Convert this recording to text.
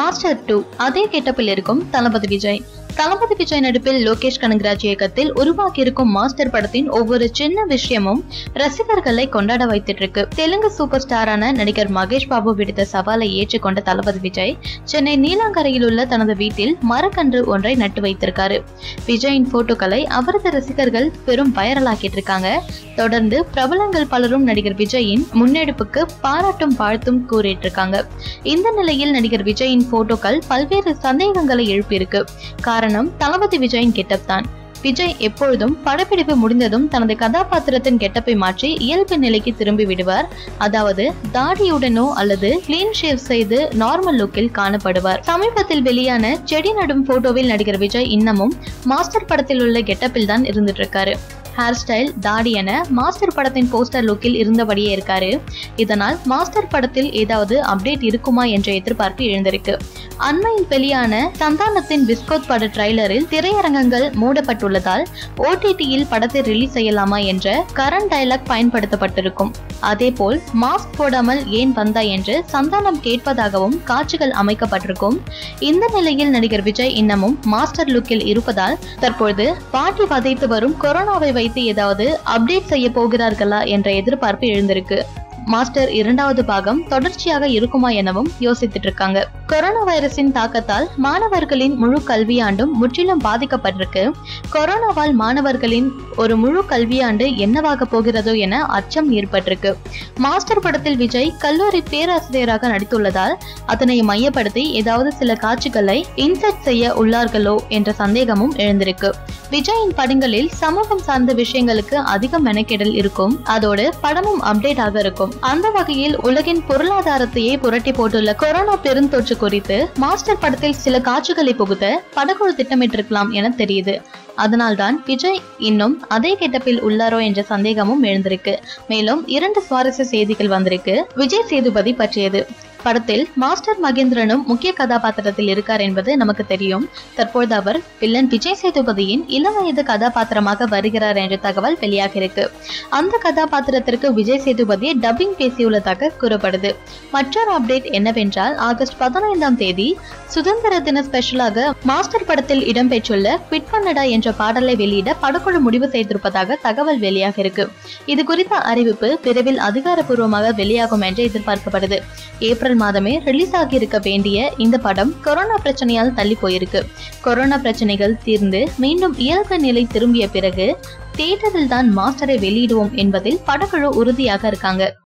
master two அதே கெட்டப்பில் இருக்கும் தளபதி விஜய் தளபதி விஜய் நடிப்பில் லோகேஷ் கனகராஜ் இயக்கத்தில் உருவாக்கியிருக்கும் மாஸ்டர் படத்தின் ஒவ்வொரு சின்ன விஷயமும் ரசிகர்களை கொண்டாட வைத்துட்டு இருக்கு தெலுங்கு சூப்பர் ஸ்டாரான நடிகர் மகேஷ் பாபு விடுத்த சவாலை ஏற்றுக்கொண்ட தளபதி விஜய் சென்னை நீலாங்கரையில் உள்ள தனது வீட்டில் மரக்கன்று ஒன்றை நட்டு வைத்திருக்காரு விஜயின் போட்டோக்களை அவரது ரசிகர்கள் பெரும் வைரலாக்கிட்டு இருக்காங்க தொடர்ந்து பிரபலங்கள் பலரும் நடிகர் விஜயின் முன்னெடுப்புக்கு பாராட்டும் வாழ்த்தும் கூறிட்டு இருக்காங்க இந்த நிலையில் நடிகர் விஜயின் போட்டோக்கள் பல்வேறு சந்தேகங்களை எழுப்பியிருக்கு காரணம் தளபதி விஜயின் கெட்டப் தான் விஜய் எப்பொழுதும் படப்பிடிப்பு முடிந்ததும் தனது கதாபாத்திரத்தின் கெட்டப்பை மாற்றி இயல்பு நிலைக்கு திரும்பி விடுவார் அதாவது தாடியுடனோ அல்லது கிளீன் ஷேவ் செய்து நார்மல் லுக்கில் காணப்படுவார் சமீபத்தில் வெளியான செடி நடும் போட்டோவில் நடிகர் விஜய் இன்னமும் மாஸ்டர் படத்தில் உள்ள கெட்டப்பில் தான் இருந்துட்டு இருக்காரு ஹேர் ஸ்டைல் தாடி என மாஸ்டர் படத்தின் போஸ்டர் லுக்கில் இருந்தபடியே இருக்காரு இதனால் மாஸ்டர் படத்தில் ஏதாவது அப்டேட் இருக்குமா என்ற எதிர்பார்ப்பு எழுந்திருக்கு அண்மையில் வெளியான சந்தானத்தின் பிஸ்கோத் பட ட்ரைலரில் திரையரங்கங்கள் மூடப்பட்டுள்ளதால் ஓடிடியில் படத்தை ரிலீஸ் செய்யலாமா என்ற கரண்ட் டயலாக் பயன்படுத்தப்பட்டிருக்கும் அதேபோல் மாஸ்க் போடாமல் ஏன் வந்தா என்று சந்தானம் கேட்பதாகவும் காட்சிகள் அமைக்கப்பட்டிருக்கும் இந்த நிலையில் நடிகர் விஜய் இன்னமும் மாஸ்டர் லுக்கில் இருப்பதால் தற்பொழுது பாட்டி வதைத்து வரும் கொரோனாவை வைத்து ஏதாவது அப்டேட் செய்ய போகிறார்களா என்ற எதிர்பார்ப்பு எழுந்திருக்கு மாஸ்டர் இரண்டாவது பாகம் தொடர்ச்சியாக இருக்குமா எனவும் யோசித்துட்டு இருக்காங்க கொரோனா வைரஸின் தாக்கத்தால் மாணவர்களின் முழு கல்வியாண்டும் முற்றிலும் பாதிக்கப்பட்டிருக்கு கொரோனாவால் மாணவர்களின் ஒரு முழு கல்வியாண்டு என்னவாக போகிறதோ என அச்சம் ஏற்பட்டிருக்கு மாஸ்டர் படத்தில் விஜய் கல்லூரி பேராசிரியராக நடித்துள்ளதால் அதனை மையப்படுத்தி ஏதாவது சில காட்சிகளை இன்சர்ட் செய்ய உள்ளார்களோ என்ற சந்தேகமும் எழுந்திருக்கு விஜயின் படங்களில் சமூகம் சார்ந்த விஷயங்களுக்கு அதிக மெனக்கெடல் இருக்கும் அதோடு படமும் அப்டேட் ஆக இருக்கும் அந்த வகையில் உலகின் பொருளாதாரத்தையே புரட்டி போட்டுள்ள கொரோனா பெருந்தொற்று குறித்து மாஸ்டர் படத்தில் சில காட்சிகளை புகுத்த படக்குழு திட்டமிட்டிருக்கலாம் என தெரியுது அதனால்தான் விஜய் இன்னும் அதே கெட்டப்பில் உள்ளாரோ என்ற சந்தேகமும் எழுந்திருக்கு மேலும் இரண்டு சுவாரஸ்ய செய்திகள் வந்திருக்கு விஜய் சேதுபதி பற்றியது படத்தில் மாஸ்டர் மகேந்திரனும் முக்கிய கதாபாத்திரத்தில் இருக்கார் என்பது நமக்கு தெரியும் தற்போது அவர் வில்லன் விஜய் சேதுபதியின் இளம் வயது கதாபாத்திரமாக வருகிறார் என்ற தகவல் வெளியாகிருக்கு அந்த கதாபாத்திரத்திற்கு விஜய் சேதுபதி டப்பிங் பேசியுள்ளதாக கூறப்படுது மற்றொரு அப்டேட் என்னவென்றால் ஆகஸ்ட் பதினைந்தாம் தேதி சுதந்திர தின ஸ்பெஷலாக மாஸ்டர் படத்தில் இடம்பெற்றுள்ள குவிட் பண்ணடா என்ற பாடலை வெளியிட படக்குழு முடிவு செய்திருப்பதாக தகவல் வெளியாகிருக்கு இது குறித்த அறிவிப்பு விரைவில் அதிகாரப்பூர்வமாக வெளியாகும் என்று எதிர்பார்க்கப்படுது ஏப்ரல் மாதமே ரிலீஸ் ஆகியிருக்க வேண்டிய இந்த படம் கொரோனா பிரச்சனையால் தள்ளி போயிருக்கு கொரோனா பிரச்சனைகள் தீர்ந்து மீண்டும் இயல்பு நிலை திரும்பிய பிறகு தியேட்டரில் தான் மாஸ்டரை வெளியிடுவோம் என்பதில் படக்குழு உறுதியாக இருக்காங்க